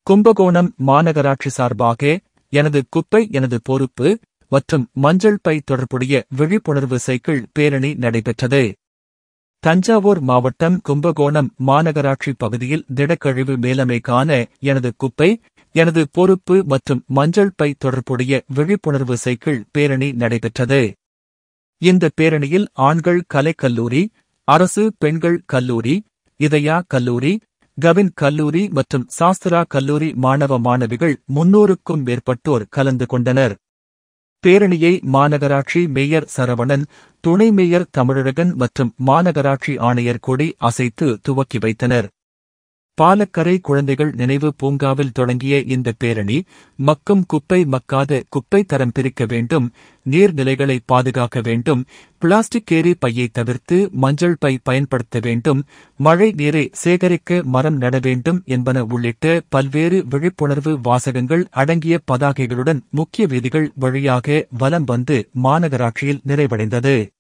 கும்பகோணம் மாநகராட்சி சார்பாக எனது குப்பை எனது பொறுப்பு மற்றும் மஞ்சள் பை தொடர்புடைய விழிப்புணர்வு சைக்கிள் பேரணி நடைபெற்றது தஞ்சாவூர் மாவட்டம் கும்பகோணம் மாநகராட்சி பகுதியில் திடக்கழிவு மேலமைக்கான எனது குப்பை எனது பொறுப்பு மற்றும் மஞ்சள் பை தொடர்புடைய விழிப்புணர்வு சைக்கிள் பேரணி நடைபெற்றது இந்த பேரணியில் ஆண்கள் கலைக்கல்லூரி அரசு பெண்கள் கல்லூரி இதயா கல்லூரி கவின் கல்லூரி மற்றும் சாஸ்திரா கல்லூரி மாணவ மாணவிகள் முன்னூறுக்கும் மேற்பட்டோர் கலந்து கொண்டனர் பேரணியை மாநகராட்சி மேயர் சரவணன் துணை மேயர் தமிழழகன் மற்றும் மாநகராட்சி ஆணையர் கொடி அசைத்து துவக்கி வைத்தனர் பாலக்கரை குழந்தைகள் நினைவு பூங்காவில் தொடங்கிய இந்த பேரணி மக்கும் குப்பை மக்காத குப்பை தரம் பிரிக்க வேண்டும் நீர்நிலைகளை பாதுகாக்க வேண்டும் பிளாஸ்டிக் கேரி பையை தவிர்த்து மஞ்சள் பை பயன்படுத்த வேண்டும் மழை நீரை சேகரிக்க மரம் நட வேண்டும் என்பன உள்ளிட்ட பல்வேறு விழிப்புணர்வு வாசகங்கள் அடங்கிய பதாகைகளுடன் முக்கிய வீதிகள் வழியாக வலம் வந்து மாநகராட்சியில் நிறைவடைந்தது